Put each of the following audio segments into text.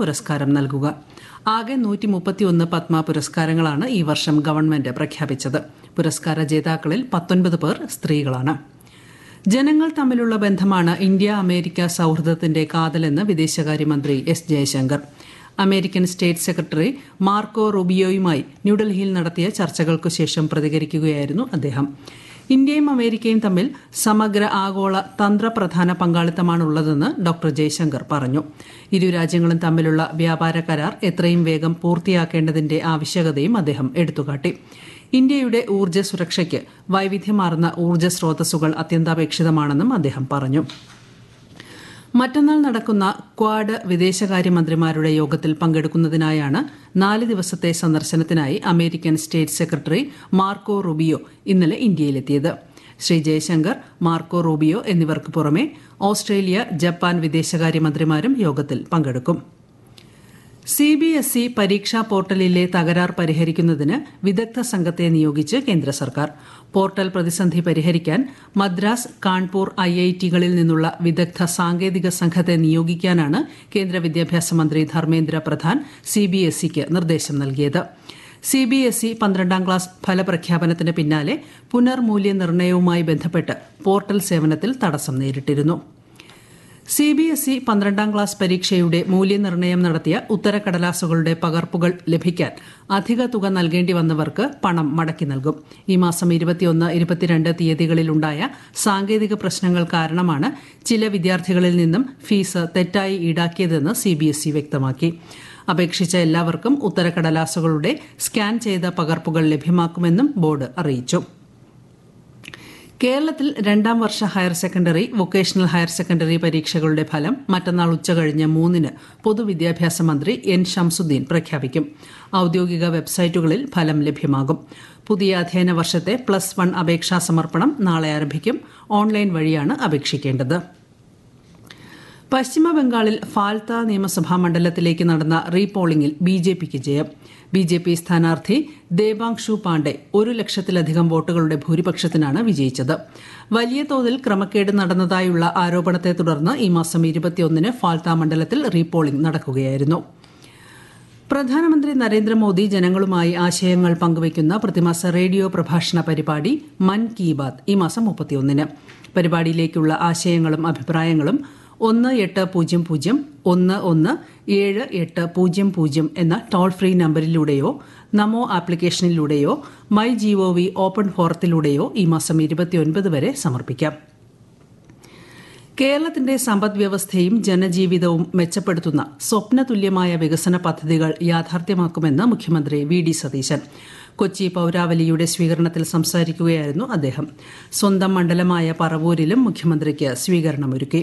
പുരസ്കാരം നൽകുക ആകെ നൂറ്റി മുപ്പത്തിയൊന്ന് പത്മ പുരസ്കാരങ്ങളാണ് ഈ വർഷം ഗവൺമെന്റ് പ്രഖ്യാപിച്ചത് പുരസ്കാര ജേതാക്കളിൽ പത്തൊൻപത് പേർ സ്ത്രീകളാണ് ജനങ്ങൾ തമ്മിലുള്ള ബന്ധമാണ് ഇന്ത്യ അമേരിക്ക സൌഹൃദത്തിന്റെ കാതലെന്ന് വിദേശകാര്യമന്ത്രി S Jaishankar American state secretary Marco റൂബിയോയുമായി ന്യൂഡൽഹിയിൽ നടത്തിയ ചർച്ചകൾക്കു ശേഷം പ്രതികരിക്കുകയായിരുന്നു അദ്ദേഹം ഇന്ത്യയും അമേരിക്കയും തമ്മിൽ സമഗ്ര ആഗോള തന്ത്രപ്രധാന പങ്കാളിത്തമാണുള്ളതെന്ന് ഡോക്ടർ ജയശങ്കർ പറഞ്ഞു ഇരു രാജ്യങ്ങളും തമ്മിലുള്ള വ്യാപാര കരാർ എത്രയും വേഗം പൂർത്തിയാക്കേണ്ടതിന്റെ ആവശ്യകതയും അദ്ദേഹം എടുത്തുകാട്ടി ഇന്ത്യയുടെ ഊർജ്ജ സുരക്ഷയ്ക്ക് വൈവിധ്യമാർന്ന ഊർജ്ജ സ്രോതസ്സുകൾ അത്യന്താപേക്ഷിതമാണെന്നും അദ്ദേഹം പറഞ്ഞു മറ്റന്നാൾ നടക്കുന്ന ക്വാഡ് വിദേശകാര്യമന്ത്രിമാരുടെ യോഗത്തിൽ പങ്കെടുക്കുന്നതിനായാണ് നാല് ദിവസത്തെ സന്ദർശനത്തിനായി American state secretary Marco Rubio ഇന്നലെ ഇന്ത്യയിലെത്തിയത് ശ്രീ ജയശങ്കർ മാർക്കോ റൂബിയോ എന്നിവർക്ക് പുറമെ ഓസ്ട്രേലിയ ജപ്പാൻ വിദേശകാര്യമന്ത്രിമാരും യോഗത്തിൽ പങ്കെടുക്കും സി ബി എസ് ഇ പരീക്ഷാ പോർട്ടലിലെ തകരാർ പരിഹരിക്കുന്നതിന് വിദഗ്ധ സംഘത്തെ നിയോഗിച്ച് കേന്ദ്ര സർക്കാർ പോർട്ടൽ പ്രതിസന്ധി പരിഹരിക്കാൻ മദ്രാസ് കാൺപൂർ ഐ ഐ ടികളിൽ നിന്നുള്ള വിദഗ്ധ സാങ്കേതിക സംഘത്തെ നിയോഗിക്കാനാണ് കേന്ദ്ര വിദ്യാഭ്യാസ മന്ത്രി Dharmendra Pradhan C B S ഇക്ക് നിർദ്ദേശം നൽകിയത് സി ബി എസ് ഇ പന്ത്രണ്ടാം ക്ലാസ് ഫലപ്രഖ്യാപനത്തിന് പിന്നാലെ പുനർമൂല്യനിർണ്ണയവുമായി ബന്ധപ്പെട്ട് പോർട്ടൽ സേവനത്തിൽ തടസ്സം നേരിട്ടിരുന്നു സി ബി എസ് ഇ പന്ത്രണ്ടാം ക്ലാസ് പരീക്ഷയുടെ മൂല്യനിർണ്ണയം നടത്തിയ ഉത്തരക്കടലാസുകളുടെ പകർപ്പുകൾ ലഭിക്കാൻ അധിക തുക നൽകേണ്ടി വന്നവർക്ക് പണം മടക്കി നൽകും ഈ മാസം ഇരുപത്തിയൊന്ന് ഇരുപത്തിരണ്ട് തീയതികളിലുണ്ടായ സാങ്കേതിക പ്രശ്നങ്ങൾ കാരണമാണ് ചില വിദ്യാർത്ഥികളിൽ നിന്നും ഫീസ് തെറ്റായി ഈടാക്കിയതെന്ന് സി ബി എസ് ഇ വ്യക്തമാക്കി അപേക്ഷിച്ച എല്ലാവർക്കും ഉത്തരക്കടലാസുകളുടെ സ്കാൻ ചെയ്ത പകർപ്പുകൾ ലഭ്യമാക്കുമെന്നും ബോർഡ് അറിയിച്ചു കേരളത്തിൽ രണ്ടാം വർഷ higher secondary vocational higher secondary പരീക്ഷകളുടെ ഫലം മറ്റന്നാൾ ഉച്ചകഴിഞ്ഞ് മൂന്നിന് പൊതുവിദ്യാഭ്യാസ മന്ത്രി എൻ ഷംസുദ്ദീൻ പ്രഖ്യാപിക്കും ഔദ്യോഗിക വെബ്സൈറ്റുകളിൽ ഫലം ലഭ്യമാകും പുതിയ അധ്യയന വർഷത്തെ പ്ലസ് വൺ അപേക്ഷാ സമർപ്പണം നാളെ ആരംഭിക്കും ഓൺലൈൻ വഴിയാണ് അപേക്ഷിക്കേണ്ടത് പശ്ചിമ ബംഗാളിൽ ഫാൽത്ത നിയമസഭാ മണ്ഡലത്തിലേക്ക് നടന്ന റീപോളിംഗിൽ ബി ജെ പിക്ക് ജയം ബി ജെ പി സ്ഥാനാർത്ഥി ദേവാങ്ഷു പാണ്ഡെ ഒരു ലക്ഷത്തിലധികം വോട്ടുകളുടെ ഭൂരിപക്ഷത്തിനാണ് വിജയിച്ചത് വലിയ തോതിൽ ക്രമക്കേട് നടന്നതായുള്ള ആരോപണത്തെ തുടർന്ന് ഈ മാസം ഇരുപത്തിയൊന്നിന് ഫാൽത്ത മണ്ഡലത്തിൽ റീപോളിംഗ് നടക്കുകയായിരുന്നു പ്രധാനമന്ത്രി നരേന്ദ്രമോദി ജനങ്ങളുമായി ആശയങ്ങൾ പങ്കുവയ്ക്കുന്ന പ്രതിമാസ റേഡിയോ പ്രഭാഷണ പരിപാടി മൻ കി ബാത് ഈ മാസം മുപ്പത്തിയൊന്നിന് പരിപാടിയിലേക്കുള്ള ആശയങ്ങളും അഭിപ്രായങ്ങളും ഒന്ന് എട്ട് പൂജ്യം പൂജ്യം ഒന്ന് ഒന്ന് ഏഴ് എട്ട് പൂജ്യം പൂജ്യം എന്ന ടോൾ ഫ്രീ നമ്പറിലൂടെയോ നമോ ആപ്ലിക്കേഷനിലൂടെയോ മൈ ജിഒവി ഓപ്പൺ ഫോറത്തിലൂടെയോ ഈ മാസം ഇരുപത്തിയൊൻപത് വരെ സമർപ്പിക്കാം കേരളത്തിന്റെ സമ്പദ് വ്യവസ്ഥയും ജനജീവിതവും മെച്ചപ്പെടുത്തുന്ന സ്വപ്നതുല്യമായ വികസന പദ്ധതികൾ യാഥാർത്ഥ്യമാക്കുമെന്ന് മുഖ്യമന്ത്രി വി ഡി സതീശൻ കൊച്ചി പൌരാവലിയുടെ സ്വീകരണത്തിൽ സംസാരിക്കുകയായിരുന്നു അദ്ദേഹം സ്വന്തം മണ്ഡലമായ പറവൂരിലും മുഖ്യമന്ത്രിക്ക് സ്വീകരണമൊരുക്കി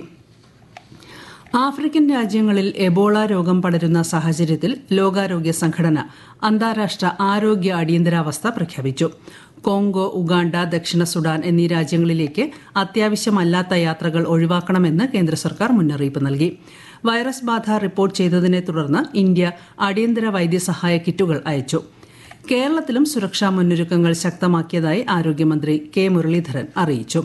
ആഫ്രിക്കൻ രാജ്യങ്ങളിൽ എബോള രോഗം പടരുന്ന സാഹചര്യത്തിൽ ലോകാരോഗ്യ സംഘടന അന്താരാഷ്ട്ര ആരോഗ്യ അടിയന്തരാവസ്ഥ പ്രഖ്യാപിച്ചു കോങ്കോ ഉഗാണ്ട ദക്ഷിണ സുഡാൻ എന്നീ രാജ്യങ്ങളിലേക്ക് അത്യാവശ്യമല്ലാത്ത യാത്രകൾ ഒഴിവാക്കണമെന്ന് കേന്ദ്ര സർക്കാർ മുന്നറിയിപ്പ് നൽകി വൈറസ് ബാധ റിപ്പോർട്ട് ചെയ്തതിനെ തുടർന്ന് ഇന്ത്യ അടിയന്തര വൈദ്യസഹായ കിറ്റുകൾ അയച്ചു കേരളത്തിലും സുരക്ഷാ മുന്നൊരുക്കങ്ങൾ ശക്തമാക്കിയതായി ആരോഗ്യമന്ത്രി കെ മുരളീധരൻ അറിയിച്ചു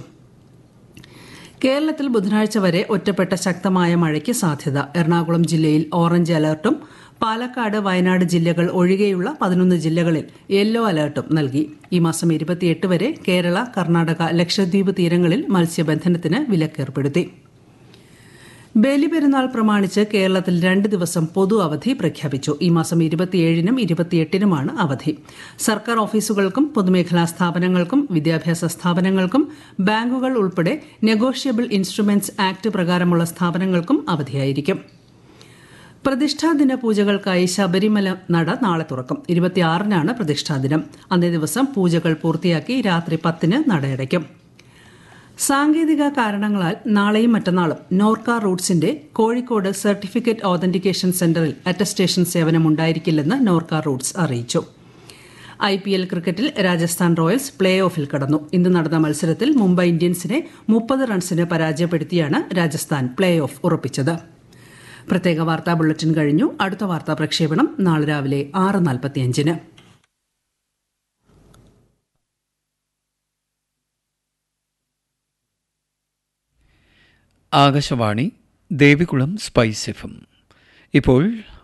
കേരളത്തിൽ ബുധനാഴ്ച വരെ ഒറ്റപ്പെട്ട ശക്തമായ മഴയ്ക്ക് സാധ്യത എറണാകുളം ജില്ലയിൽ ഓറഞ്ച് അലർട്ടും പാലക്കാട് വയനാട് ജില്ലകൾ ഒഴികെയുള്ള പതിനൊന്ന് ജില്ലകളിൽ യെല്ലോ അലർട്ടും നൽകി ഈ മാസം ഇരുപത്തിയെട്ട് വരെ കേരള കർണാടക ലക്ഷദ്വീപ് തീരങ്ങളിൽ മത്സ്യബന്ധനത്തിന് വിലക്കേർപ്പെടുത്തി ബലിപെരുന്നാൾ പ്രമാണിച്ച് കേരളത്തിൽ രണ്ട് ദിവസം പൊതു അവധി പ്രഖ്യാപിച്ചു ഈ മാസം ഇരുപത്തിയേഴിനും ഇരുപത്തിയെട്ടിനുമാണ് അവധി സർക്കാർ ഓഫീസുകൾക്കും പൊതുമേഖലാ സ്ഥാപനങ്ങൾക്കും വിദ്യാഭ്യാസ സ്ഥാപനങ്ങൾക്കും ബാങ്കുകൾ ഉൾപ്പെടെ നെഗോഷ്യബിൾ ഇൻസ്ട്രുമെന്റ്സ് ആക്ട് പ്രകാരമുള്ള സ്ഥാപനങ്ങൾക്കും അവധിയായിരിക്കും പ്രതിഷ്ഠാദിന പൂജകൾക്കായി ശബരിമല നട നാളെ തുറക്കും ഇരുപത്തിയാറിനാണ് പ്രതിഷ്ഠാദിനം അന്നേ ദിവസം പൂജകൾ പൂർത്തിയാക്കി രാത്രി പത്തിന് നടയടയ്ക്കും സാങ്കേതിക കാരണങ്ങളാൽ നാളെയും മറ്റന്നാളും നോർക്ക റൂട്ട്സിന്റെ കോഴിക്കോട് സർട്ടിഫിക്കറ്റ് ഓതന്റിക്കേഷൻ സെന്ററിൽ അറ്റസ്റ്റേഷൻ സേവനം ഉണ്ടായിരിക്കില്ലെന്ന് നോർക്ക റൂട്ട്സ് അറിയിച്ചു ഐ പി എൽ ക്രിക്കറ്റിൽ രാജസ്ഥാൻ റോയൽസ് പ്ലേ ഓഫിൽ കടന്നു ഇന്ന് നടന്ന മത്സരത്തിൽ മുംബൈ ഇന്ത്യൻസിനെ മുപ്പത് റൺസിന് പരാജയപ്പെടുത്തിയാണ് രാജസ്ഥാൻ പ്ലേ ഓഫ് ഉറപ്പിച്ചത് പ്രത്യേക വാർത്താ ബുള്ളറ്റിൻ കഴിഞ്ഞു അടുത്ത വാർത്താ പ്രക്ഷേപണം നാളെ രാവിലെ ആറ് നാൽപ്പത്തിയഞ്ചിന് ആകാശവാണി ദേവികുളം സ്പൈസ് എഫും ഇപ്പോൾ